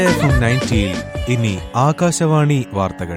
F M നയൻറ്റിയിൽ ഇനി ആകാശവാണി വാർത്തകൾ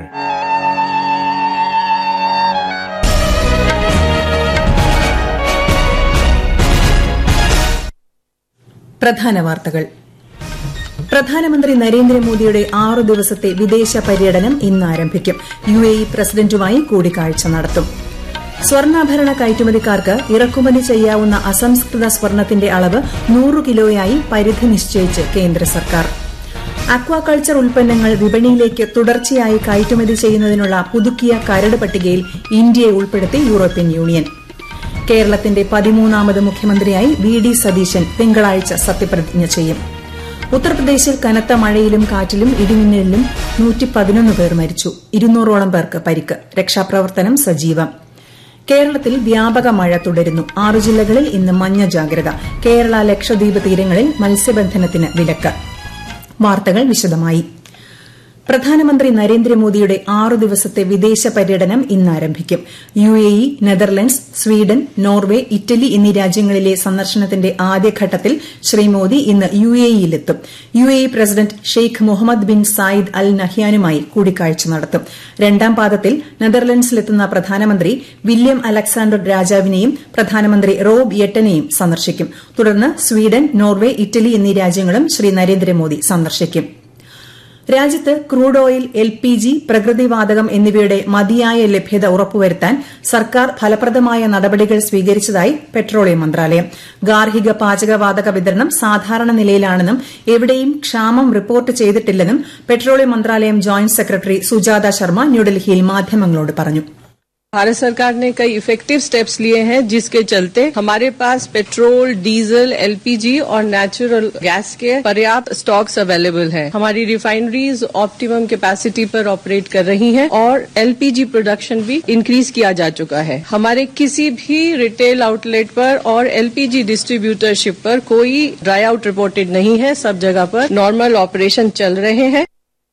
പ്രധാന വാർത്തകൾ പ്രധാനമന്ത്രി നരേന്ദ്രമോദിയുടെ ആറു ദിവസത്തെ വിദേശ പര്യടനം ഇന്ന് ആരംഭിക്കും യു എ ഇ പ്രസിഡന്റുമായി കൂടിക്കാഴ്ച നടത്തും സ്വർണ്ണാഭരണ കയറ്റുമതിക്കാർക്ക് ഇറക്കുമതി ചെയ്യാവുന്ന അസംസ്കൃത സ്വർണത്തിന്റെ അളവ് നൂറ് കിലോയായി പരിധി നിശ്ചയിച്ച് കേന്ദ്ര സർക്കാർ അക്വാകൾച്ചർ ഉൽപ്പന്നങ്ങൾ വിപണിയിലേക്ക് തുടർച്ചയായി കയറ്റുമതി ചെയ്യുന്നതിനുള്ള പുതുക്കിയ കരട് പട്ടികയിൽ ഇന്ത്യയെ ഉൾപ്പെടുത്തി യൂറോപ്യൻ യൂണിയൻ കേരളത്തിന്റെ പതിമൂന്നാമത് മുഖ്യമന്ത്രിയായി വി ഡി സതീശൻ തിങ്കളാഴ്ച സത്യപ്രതിജ്ഞ ചെയ്യും ഉത്തർപ്രദേശിൽ കനത്ത മഴയിലും കാറ്റിലും ഇടിമിന്നലിലും നൂറ്റി പതിനൊന്ന് പേർ മരിച്ചു ഇരുന്നൂറോളം പേർക്ക് പരിക്ക് രക്ഷാപ്രവർത്തനം സജീവം കേരളത്തിൽ വ്യാപക മഴ തുടരുന്നു ആറു ജില്ലകളിൽ ഇന്ന് മഞ്ഞ ജാഗ്രത കേരള ലക്ഷദ്വീപ് തീരങ്ങളിൽ മത്സ്യബന്ധനത്തിന് വിലക്ക് വാർത്തകൾ വിശദമായി പ്രധാനമന്ത്രി നരേന്ദ്രമോദിയുടെ ആറു ദിവസത്തെ വിദേശ പര്യടനം ഇന്ന് ആരംഭിക്കും U A E Netherlands Sweden Norway Italy എന്നീ രാജ്യങ്ങളിലെ സന്ദർശനത്തിന്റെ ആദ്യഘട്ടത്തിൽ ശ്രീ മോദി ഇന്ന് യു എ ഇയിലെത്തും U A E president Sheikh Mohammed bin Zayed Al നഹ്യാനുമായി കൂടിക്കാഴ്ച നടത്തും രണ്ടാം പാദത്തിൽ നെതർലൻഡ്സിലെത്തുന്ന പ്രധാനമന്ത്രി വില്യം അലക്സാണ്ടർ രാജാവിനെയും പ്രധാനമന്ത്രി റോബ് യെട്ടനെയും സന്ദർശിക്കും തുടർന്ന് സ്വീഡൻ നോർവെ ഇറ്റലി എന്നീ രാജ്യങ്ങളും ശ്രീ നരേന്ദ്രമോദി സന്ദർശിക്കും രാജ്യത്ത് crude oil L P G പ്രകൃതിവാതകം എന്നിവയുടെ മതിയായ ലഭ്യത ഉറപ്പുവരുത്താൻ സർക്കാർ ഫലപ്രദമായ നടപടികൾ സ്വീകരിച്ചതായി പെട്രോളിയം മന്ത്രാലയം ഗാർഹിക പാചകവാതക വിതരണം സാധാരണ നിലയിലാണെന്നും എവിടെയും ക്ഷാമം റിപ്പോർട്ട് ചെയ്തിട്ടില്ലെന്നും പെട്രോളിയം മന്ത്രാലയം ജോയിന്റ് സെക്രട്ടറി സുജാത ശർമ്മ ന്യൂഡൽഹിയിൽ മാധ്യമങ്ങളോട് പറഞ്ഞു भारत सरकार ने कई इफेक्टिव स्टेप्स लिए हैं जिसके चलते हमारे पास पेट्रोल डीजल एलपीजी और नेचुरल गैस के पर्याप्त स्टॉक्स अवेलेबल हैं। हमारी रिफाइनरीज ऑप्टिमम कैपेसिटी पर ऑपरेट कर रही हैं और एलपीजी प्रोडक्शन भी इंक्रीज किया जा चुका है हमारे किसी भी रिटेल आउटलेट पर और एलपीजी डिस्ट्रीब्यूटरशिप पर कोई ड्राई आउट रिपोर्टेड नहीं है सब जगह पर नॉर्मल ऑपरेशन चल रहे हैं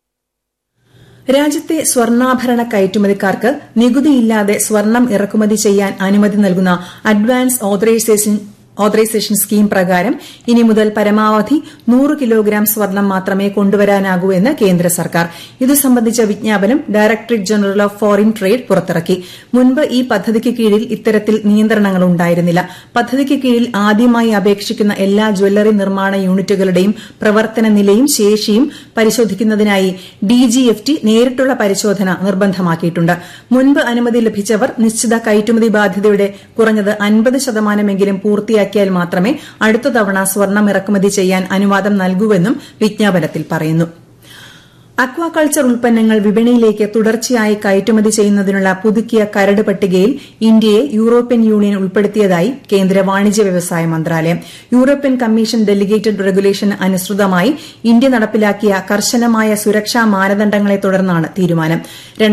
രാജ്യത്തെ സ്വർണ്ണാഭരണ കയറ്റുമതിക്കാർക്ക് നികുതിയില്ലാതെ സ്വർണം ഇറക്കുമതി ചെയ്യാൻ അനുമതി നൽകുന്ന അഡ്വാൻസ് ഓതറൈസേഷൻ ഓതറൈസേഷൻ സ്കീം പ്രകാരം ഇനി മുതൽ പരമാവധി നൂറ് കിലോഗ്രാം സ്വർണം മാത്രമേ കൊണ്ടുവരാനാകൂ എന്ന് കേന്ദ്ര സർക്കാർ ഇതു സംബന്ധിച്ച വിജ്ഞാപനം directorate general of foreign trade പുറത്തിറക്കി മുൻപ് ഈ പദ്ധതിക്ക് കീഴിൽ ഇത്തരത്തിൽ നിയന്ത്രണങ്ങൾ ഉണ്ടായിരുന്നില്ല പദ്ധതിക്ക് കീഴിൽ ആദ്യമായി അപേക്ഷിക്കുന്ന എല്ലാ ജ്വല്ലറി നിർമ്മാണ യൂണിറ്റുകളുടെയും പ്രവർത്തന നിലയും ശേഷിയും പരിശോധിക്കുന്നതിനായി ഡിജിഎഫ്ടി നേരിട്ടുള്ള പരിശോധന നിർബന്ധമാക്കിയിട്ടുണ്ട് മുൻപ് അനുമതി ലഭിച്ചവർ നിശ്ചിത കയറ്റുമതി ബാധ്യതയുടെ കുറഞ്ഞത് അൻപത് ശതമാനമെങ്കിലും പൂർത്തിയാക്കി പൂർത്തിയാക്കിയാൽ മാത്രമേ അടുത്ത തവണ സ്വർണം ഇറക്കുമതി ചെയ്യാൻ അനുവാദം നൽകൂവെന്നും വിജ്ഞാപനത്തിൽ പറയുന്നു അക്വാകൾച്ചർ ഉൽപ്പന്നങ്ങൾ വിപണിയിലേക്ക് തുടർച്ചയായി കയറ്റുമതി ചെയ്യുന്നതിനുള്ള പുതുക്കിയ കരട് പട്ടികയിൽ ഇന്ത്യയെ യൂറോപ്യൻ യൂണിയൻ ഉൾപ്പെടുത്തിയതായി കേന്ദ്ര വാണിജ്യ വ്യവസായ മന്ത്രാലയം യൂറോപ്യൻ കമ്മീഷൻ ഡെലിഗേറ്റഡ് റെഗുലേഷന് അനുസൃതമായി ഇന്ത്യ നടപ്പിലാക്കിയ കർശനമായ സുരക്ഷാ മാനദണ്ഡങ്ങളെ തുടർന്നാണ് തീരുമാനം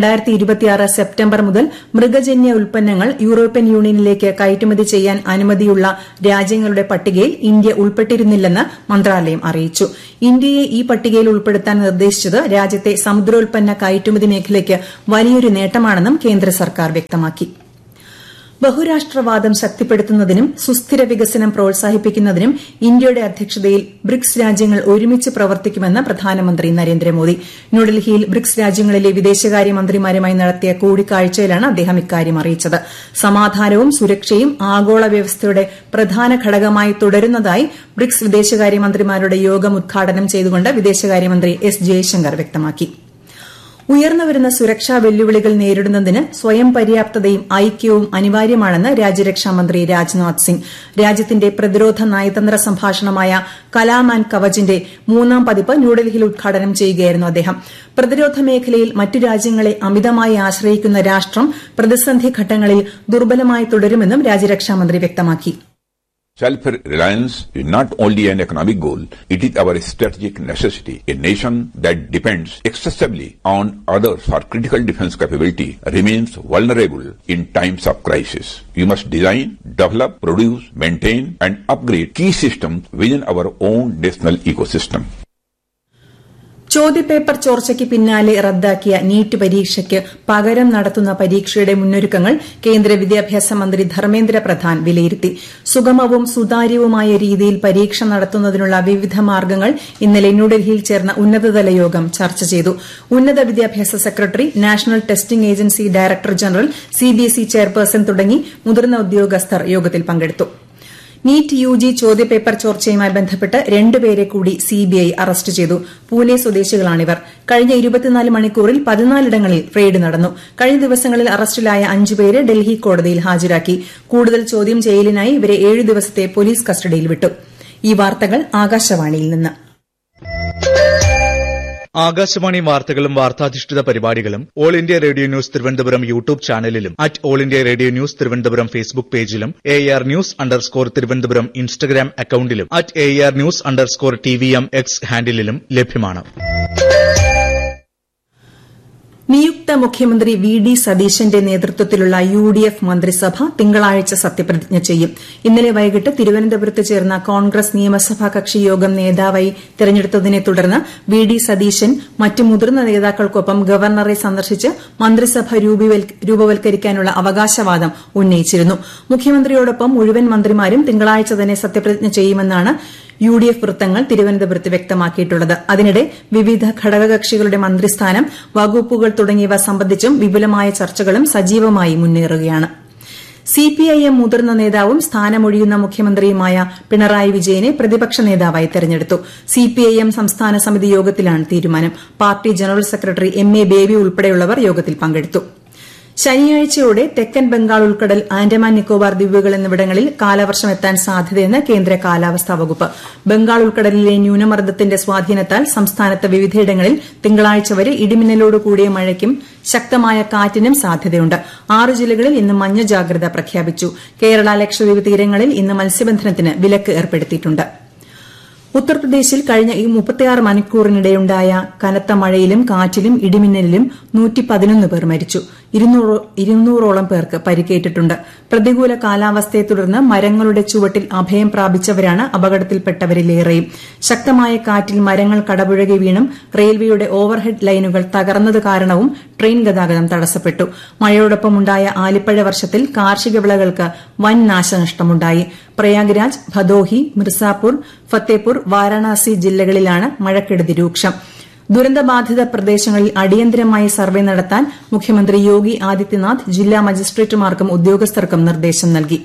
സെപ്റ്റംബർ മുതൽ മൃഗജന്യ ഉൽപ്പന്നങ്ങൾ യൂറോപ്യൻ യൂണിയനിലേക്ക് കയറ്റുമതി ചെയ്യാൻ അനുമതിയുള്ള രാജ്യങ്ങളുടെ പട്ടികയിൽ ഇന്ത്യ ഉൾപ്പെട്ടിരുന്നില്ലെന്ന് മന്ത്രാലയം അറിയിച്ചു ഇന്ത്യയെ ഈ പട്ടികയിൽ ഉൾപ്പെടുത്താൻ നിർദ്ദേശിച്ചത് രാജ്യത്തെ സമുദ്രോൽപ്പന്ന കയറ്റുമതി മേഖലയ്ക്ക് വലിയൊരു നേട്ടമാണെന്നും കേന്ദ്ര സർക്കാർ വ്യക്തമാക്കി ബഹുരാഷ്ട്രവാദം ശക്തിപ്പെടുത്തുന്നതിനും സുസ്ഥിര വികസനം പ്രോത്സാഹിപ്പിക്കുന്നതിനും ഇന്ത്യയുടെ അധ്യക്ഷതയിൽ ബ്രിക്സ് രാജ്യങ്ങൾ ഒരുമിച്ച് പ്രവർത്തിക്കുമെന്ന് പ്രധാനമന്ത്രി നരേന്ദ്രമോദി ന്യൂഡൽഹിയിൽ ബ്രിക്സ് രാജ്യങ്ങളിലെ വിദേശകാര്യമന്ത്രിമാരുമായി നടത്തിയ കൂടിക്കാഴ്ചയിലാണ് അദ്ദേഹം ഇക്കാര്യം അറിയിച്ചത് സമാധാനവും സുരക്ഷയും ആഗോള വ്യവസ്ഥയുടെ പ്രധാന ഘടകമായി തുടരുന്നതായി ബ്രിക്സ് വിദേശകാര്യമന്ത്രിമാരുടെ യോഗം ഉദ്ഘാടനം ചെയ്തുകൊണ്ട് വിദേശകാര്യമന്ത്രി എസ് ജയശങ്കർ വ്യക്തമാക്കി ഉയർന്നുവരുന്ന സുരക്ഷാ വെല്ലുവിളികൾ നേരിടുന്നതിന് സ്വയം പര്യാപ്തതയും ഐക്യവും അനിവാര്യമാണെന്ന് രാജ്യരക്ഷാമന്ത്രി രാജ്നാഥ് സിംഗ് രാജ്യത്തിന്റെ പ്രതിരോധ നയതന്ത്ര സംഭാഷണമായ കലാം ആൻഡ് കവചിന്റെ മൂന്നാം പതിപ്പ് ന്യൂഡൽഹിയിൽ ഉദ്ഘാടനം ചെയ്യുകയായിരുന്നു അദ്ദേഹം പ്രതിരോധ മേഖലയിൽ മറ്റു രാജ്യങ്ങളെ അമിതമായി ആശ്രയിക്കുന്ന രാഷ്ട്രം പ്രതിസന്ധി ഘട്ടങ്ങളിൽ ദുർബലമായി തുടരുമെന്നും രാജ്യരക്ഷാമന്ത്രി വ്യക്തമാക്കി Self-reliance is not only an economic goal, it is our strategic necessity. A nation that depends excessively on others for critical defense capability remains vulnerable in times of crisis. We must design, develop, produce, maintain and upgrade key systems within our own national ecosystem. ചോദ്യപേപ്പർ ചോർച്ചയ്ക്ക് പിന്നാലെ റദ്ദാക്കിയ NEET പരീക്ഷയ്ക്ക് പകരം നടത്തുന്ന പരീക്ഷയുടെ മുന്നൊരുക്കങ്ങൾ കേന്ദ്ര വിദ്യാഭ്യാസ മന്ത്രി ധർമ്മേന്ദ്ര പ്രധാൻ വിലയിരുത്തി സുഗമവും സുതാര്യവുമായ രീതിയിൽ പരീക്ഷ നടത്തുന്നതിനുള്ള വിവിധ മാർഗ്ഗങ്ങൾ ഇന്നലെ ന്യൂഡൽഹിയിൽ ചേർന്ന ഉന്നതതല യോഗം ചർച്ച ചെയ്തു ഉന്നത വിദ്യാഭ്യാസ secretary national testing agency director general CBSE chairperson തുടങ്ങി മുതിർന്ന ഉദ്യോഗസ്ഥർ യോഗത്തിൽ പങ്കെടുത്തു നീറ്റ് യുജി ചോദ്യപേപ്പർ ചോർച്ചയുമായി ബന്ധപ്പെട്ട് രണ്ടുപേരെ കൂടി സിബിഐ അറസ്റ്റ് ചെയ്തു പൂനെ സ്വദേശികളാണിവർ കഴിഞ്ഞ ഇരുപത്തിനാല് മണിക്കൂറിൽ പതിനാലിടങ്ങളിൽ റെയ്ഡ് നടന്നു കഴിഞ്ഞ ദിവസങ്ങളിൽ അറസ്റ്റിലായ അഞ്ചുപേരെ ഡൽഹി കോടതിയിൽ ഹാജരാക്കി കൂടുതൽ ചോദ്യം ചെയ്യലിനായി ഇവരെ ഏഴു ദിവസത്തെ പോലീസ് കസ്റ്റഡിയിൽ വിട്ടു ഈ വാർത്തകൾ ആകാശവാണിയിൽ നിന്ന് ആകാശവാണി വാർത്തകളും വാർത്താധിഷ്ഠിത പരിപാടികളും all India radio news Thiruvananthapuram YouTube ചാനലിലും at all India radio news Thiruvananthapuram Facebook പേജിലും A R news underscore Thiruvananthapuram Instagram അക്കൌണ്ടിലും at A R news underscore T V M X ഹാൻഡിലും ലഭ്യമാണ് നിയുക്ത മുഖ്യമന്ത്രി വി ഡി സതീശന്റെ നേതൃത്വത്തിലുള്ള യു ഡി എഫ് മന്ത്രിസഭ തിങ്കളാഴ്ച സത്യപ്രതിജ്ഞ ചെയ്യും ഇന്നലെ വൈകിട്ട് തിരുവനന്തപുരത്ത് ചേർന്ന കോൺഗ്രസ് നിയമസഭാ കക്ഷി യോഗം നേതാവായി തെരഞ്ഞെടുത്തതിനെ തുടർന്ന് വി ഡി സതീശൻ മറ്റ് മുതിർന്ന നേതാക്കൾക്കൊപ്പം ഗവർണറെ സന്ദർശിച്ച് മന്ത്രിസഭ രൂപവൽക്കരിക്കാനുള്ള അവകാശവാദം ഉന്നയിച്ചിരുന്നു മുഖ്യമന്ത്രിയോടൊപ്പം മുഴുവൻ മന്ത്രിമാരും തിങ്കളാഴ്ച തന്നെ സത്യപ്രതിജ്ഞ ചെയ്യുമെന്നാണ് യു ഡി എഫ് വൃത്തങ്ങൾ തിരുവനന്തപുരത്ത് വ്യക്തമാക്കിയിട്ടുള്ളത് അതിനിടെ വിവിധ ഘടകകക്ഷികളുടെ മന്ത്രിസ്ഥാനം വകുപ്പുകൾ തുടങ്ങിയവ സംബന്ധിച്ചും വിപുലമായ ചർച്ചകളും സജീവമായി മുന്നേറുകയാണ് സിപിഐഎം മുതിർന്ന നേതാവും സ്ഥാനമൊഴിയുന്ന മുഖ്യമന്ത്രിയുമായ പിണറായി വിജയനെ പ്രതിപക്ഷ നേതാവായി തെരഞ്ഞെടുത്തു സിപിഐഎം സംസ്ഥാന സമിതി യോഗത്തിലാണ് തീരുമാനം പാർട്ടി general secretary M A Baby ഉൾപ്പെടെയുള്ളവർ യോഗത്തിൽ പങ്കെടുത്തു ശനിയാഴ്ചയോടെ തെക്കൻ ബംഗാൾ ഉൾക്കടൽ ആൻഡമാൻ നിക്കോബാർ ദ്വീപുകൾ എന്നിവിടങ്ങളിൽ കാലവർഷം എത്താൻ സാധ്യതയെന്ന് കേന്ദ്ര കാലാവസ്ഥാ വകുപ്പ് ബംഗാൾ ഉൾക്കടലിലെ ന്യൂനമർദ്ദത്തിന്റെ സ്വാധീനത്താൽ സംസ്ഥാനത്ത് വിവിധയിടങ്ങളിൽ തിങ്കളാഴ്ച വരെ ഇടിമിന്നലോട് കൂടിയ മഴയ്ക്കും ശക്തമായ കാറ്റിനും സാധ്യതയുണ്ട് ആറ് ജില്ലകളിൽ ഇന്ന് മഞ്ഞ ജാഗ്രത പ്രഖ്യാപിച്ചു കേരള ലക്ഷദ്വീപ് തീരങ്ങളിൽ ഇന്ന് മത്സ്യബന്ധനത്തിന് വിലക്ക് ഏർപ്പെടുത്തിയിട്ടുണ്ട് ഉത്തർപ്രദേശിൽ കഴിഞ്ഞ ഈ മുപ്പത്തിയാറ് മണിക്കൂറിനിടെയുണ്ടായ കനത്ത മഴയിലും കാറ്റിലും ഇടിമിന്നലിലും പേർ മരിച്ചു ഇരുന്നൂറോളം പേർക്ക് പരിക്കേറ്റിട്ടുണ്ട് പ്രതികൂല കാലാവസ്ഥയെ തുടർന്ന് മരങ്ങളുടെ ചുവട്ടിൽ അഭയം പ്രാപിച്ചവരാണ് അപകടത്തിൽപ്പെട്ടവരിലേറെയും ശക്തമായ കാറ്റിൽ മരങ്ങൾ കടപുഴകി വീണും റെയിൽവേയുടെ ഓവർഹെഡ് ലൈനുകൾ തകർന്നത് കാരണവും ട്രെയിൻ ഗതാഗതം തടസ്സപ്പെട്ടു മഴയോടൊപ്പമുണ്ടായ ആലിപ്പഴ വർഷത്തിൽ കാർഷിക വിളകൾക്ക് വൻ നാശനഷ്ടമുണ്ടായി പ്രയാഗ്രാജ് ഭദോഹി മിർസാപൂർ ഫത്തേപൂർ വാരാണസി ജില്ലകളിലാണ് മഴക്കെടുതി രൂക്ഷം ദുരന്തബാധിത പ്രദേശങ്ങളിൽ അടിയന്തരമായി സർവേ നടത്താൻ മുഖ്യമന്ത്രി യോഗി ആദിത്യനാഥ് ജില്ലാ മജിസ്ട്രേറ്റുമാർക്കും ഉദ്യോഗസ്ഥർക്കും നിർദ്ദേശം നൽകി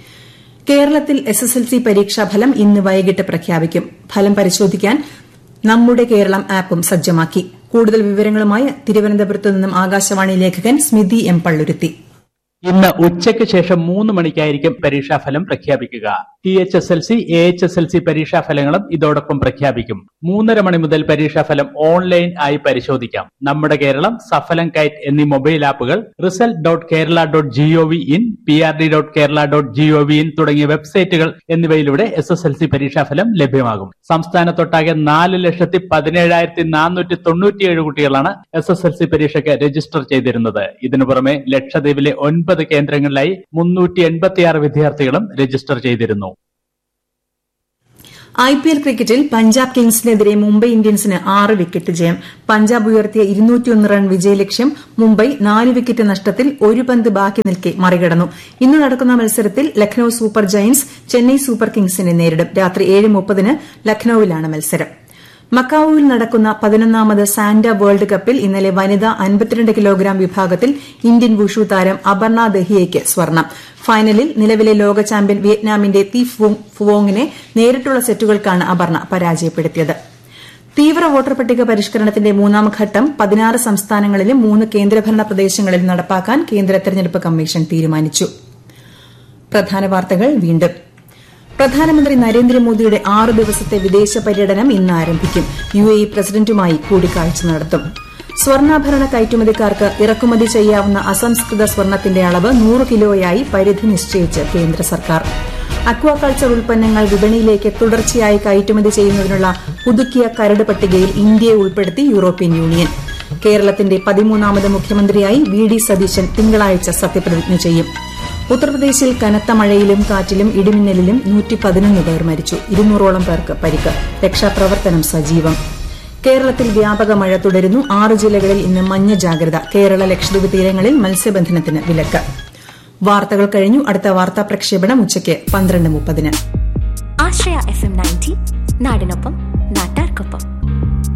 കേരളത്തിൽ എസ്എസ്എൽസി പരീക്ഷാഫലം ഇന്ന് വൈകിട്ട് പ്രഖ്യാപിക്കും ഫലം പരിശോധിക്കാൻ നമ്മുടെ കേരളം ആപ്പും സജ്ജമാക്കി കൂടുതൽ വിവരങ്ങളുമായി തിരുവനന്തപുരത്ത് നിന്നും ആകാശവാണി ലേഖകൻ സ്മിതി എം പള്ളുരുത്തി ഇന്ന് ഉച്ചയ്ക്ക് ശേഷം മൂന്ന് മണിക്കായിരിക്കും പരീക്ഷാഫലം പ്രഖ്യാപിക്കുക T H S L C A H S L C പരീക്ഷാഫലങ്ങളും ഇതോടൊപ്പം പ്രഖ്യാപിക്കും മൂന്നര മണി മുതൽ പരീക്ഷാഫലം ഓൺലൈൻ ആയി പരിശോധിക്കാം നമ്മുടെ കേരളം സഫലം കൈറ്റ് എന്നീ മൊബൈൽ ആപ്പുകൾ result dot Kerala dot GOV in P R D dot Kerala dot GOV in തുടങ്ങിയ വെബ്സൈറ്റുകൾ എന്നിവയിലൂടെ എസ് എസ് എൽ സി പരീക്ഷാഫലം ലഭ്യമാകും സംസ്ഥാനത്തൊട്ടാകെ നാല് ലക്ഷത്തി പതിനേഴായിരത്തി നാനൂറ്റി തൊണ്ണൂറ്റിയേഴ് കുട്ടികളാണ് എസ് എസ് എൽ സി പരീക്ഷയ്ക്ക് രജിസ്റ്റർ ചെയ്തിരുന്നത് ഇതിനു പുറമെ ലക്ഷദ്വീപിലെ ഒൻപത് കേന്ദ്രങ്ങളിലായി മുന്നൂറ്റി എൺപത്തിയാറ് വിദ്യാർത്ഥികളും രജിസ്റ്റർ ചെയ്തിരുന്നു ഐ പി എൽ ക്രിക്കറ്റിൽ പഞ്ചാബ് കിങ്സിനെതിരെ മുംബൈ ഇന്ത്യൻസിന് ആറ് വിക്കറ്റ് ജയം പഞ്ചാബ് ഉയർത്തിയ ഇരുന്നൂറ്റിയൊന്ന് റൺ വിജയലക്ഷ്യം മുംബൈ നാല് വിക്കറ്റ് നഷ്ടത്തിൽ ഒരു പന്ത് ബാക്കി നിൽക്കെ മറികടന്നു ഇന്ന് നടക്കുന്ന മത്സരത്തിൽ Lucknow super giants Chennai super കിങ്സിനെ നേരിടും രാത്രി ഏഴ് മുപ്പതിന് ലക്നൌവിലാണ് മത്സരം മക്കാവുവിൽ നടക്കുന്ന പതിനൊന്നാമത് സാന്റ വേൾഡ് കപ്പിൽ ഇന്നലെ വനിതാ അൻപത്തിരണ്ട് കിലോഗ്രാം വിഭാഗത്തിൽ ഇന്ത്യൻ വുഷു താരം അപർണ ദഹിയയ്ക്ക് സ്വർണം ഫൈനലിൽ നിലവിലെ ലോക ചാമ്പ്യൻ വിയറ്റ്നാമിന്റെ തി ഫുവോങ്ങിനെ നേരിട്ടുള്ള സെറ്റുകൾക്കാണ് അപർണ പരാജയപ്പെടുത്തിയത് തീവ്ര വോട്ടർ പട്ടിക പരിഷ്കരണത്തിന്റെ മൂന്നാം ഘട്ടം പതിനാറ് സംസ്ഥാനങ്ങളിലും മൂന്ന് കേന്ദ്രഭരണ പ്രദേശങ്ങളിലും നടപ്പാക്കാൻ കേന്ദ്ര തെരഞ്ഞെടുപ്പ് കമ്മീഷൻ തീരുമാനിച്ചു പ്രധാന വാർത്തകൾ വീണ്ടും പ്രധാനമന്ത്രി നരേന്ദ്രമോദിയുടെ ആറ് ദിവസത്തെ വിദേശ പര്യടനം ഇന്ന് ആരംഭിക്കും യു എ ഇ പ്രസിഡന്റുമായി കൂടിക്കാഴ്ച നടത്തും സ്വർണ്ണാഭരണ കയറ്റുമതിക്കാർക്ക് ഇറക്കുമതി ചെയ്യാവുന്ന അസംസ്കൃത സ്വർണത്തിന്റെ അളവ് നൂറ് കിലോയായി പരിധി നിശ്ചയിച്ച് കേന്ദ്ര സർക്കാർ അക്വാകൾച്ചർ ഉൽപ്പന്നങ്ങൾ വിപണിയിലേക്ക് തുടർച്ചയായി കയറ്റുമതി ചെയ്യുന്നതിനുള്ള പുതുക്കിയ കരട് പട്ടികയിൽ ഇന്ത്യയെ ഉൾപ്പെടുത്തി യൂറോപ്യൻ യൂണിയൻ കേരളത്തിന്റെ പതിമൂന്നാമത് മുഖ്യമന്ത്രിയായി വി ഡി സതീശൻ തിങ്കളാഴ്ച സത്യപ്രതിജ്ഞ ചെയ്യും ഉത്തർപ്രദേശിൽ കനത്ത മഴയിലും കാറ്റിലും ഇടിമിന്നലിലും നൂറ്റി പതിനൊന്ന് പേർ മരിച്ചു ഇരുന്നൂറോളം പേർക്ക് പരിക്ക് രക്ഷാപ്രവർത്തനം സജീവം കേരളത്തിൽ വ്യാപക മഴ തുടരുന്നു ആറ് ജില്ലകളിൽ ഇന്ന് മഞ്ഞ ജാഗ്രത കേരള ലക്ഷദ്വീപ് തീരങ്ങളിൽ മത്സ്യബന്ധനത്തിന് വിലക്ക് വാർത്തകൾ കഴിഞ്ഞു അടുത്ത വാർത്താ പ്രക്ഷേപണം ഉച്ചയ്ക്ക് പന്ത്രണ്ട് മുപ്പതിന് ആശ്രയ എഫ് എം നയൻറ്റി നാടിനൊപ്പം നാട്ടാർക്കൊപ്പം